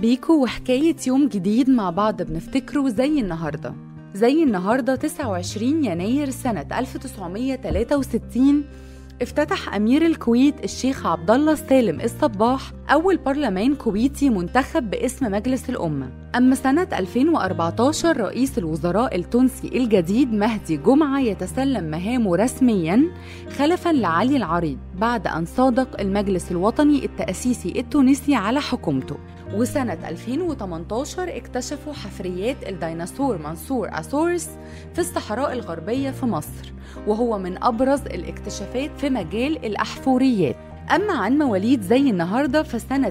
بيكو وحكاية يوم جديد مع بعض بنفتكره زي النهاردة زي النهاردة 29 يناير سنة 1963 افتتح أمير الكويت الشيخ عبد الله سالم الصباح أول برلمان كويتي منتخب باسم مجلس الأمة أما سنة 2014 رئيس الوزراء التونسي الجديد مهدي جمعة يتسلم مهامه رسمياً خلفاً لعلي العريض بعد أن صادق المجلس الوطني التأسيسي التونسي على حكومته وسنة 2018 اكتشفوا حفريات الديناصور منصور أسورس في الصحراء الغربية في مصر وهو من أبرز الاكتشافات في مجال الأحفوريات أما عن مواليد زي النهاردة فسنة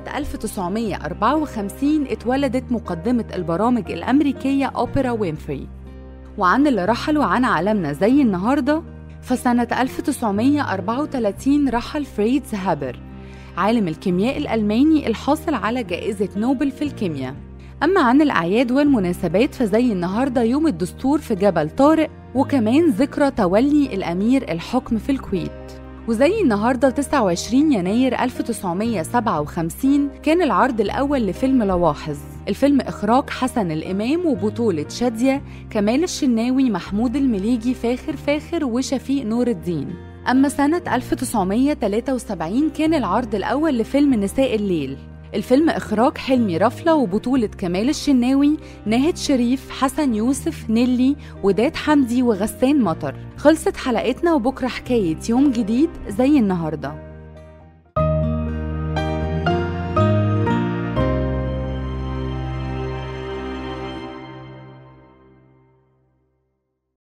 1954 اتولدت مقدمة البرامج الأمريكية أوبرا وينفري وعن اللي رحلوا عن عالمنا زي النهاردة فسنة 1934 رحل فريدز هابر عالم الكيمياء الألماني الحاصل على جائزة نوبل في الكيمياء أما عن الأعياد والمناسبات فزي النهاردة يوم الدستور في جبل طارق وكمان ذكرى تولي الأمير الحكم في الكويت وزي النهارده 29 يناير 1957 كان العرض الأول لفيلم لواحظ الفيلم إخراج حسن الإمام وبطولة شادية كمال الشناوي محمود المليجي فاخر فاخر وشفيق نور الدين أما سنة 1973 كان العرض الأول لفيلم نساء الليل الفيلم إخراج حلمي رفلة وبطولة كمال الشناوي ناهد شريف حسن يوسف نيلي وداد حمدي وغسان مطر خلصت حلقتنا وبكرة حكاية يوم جديد زي النهارده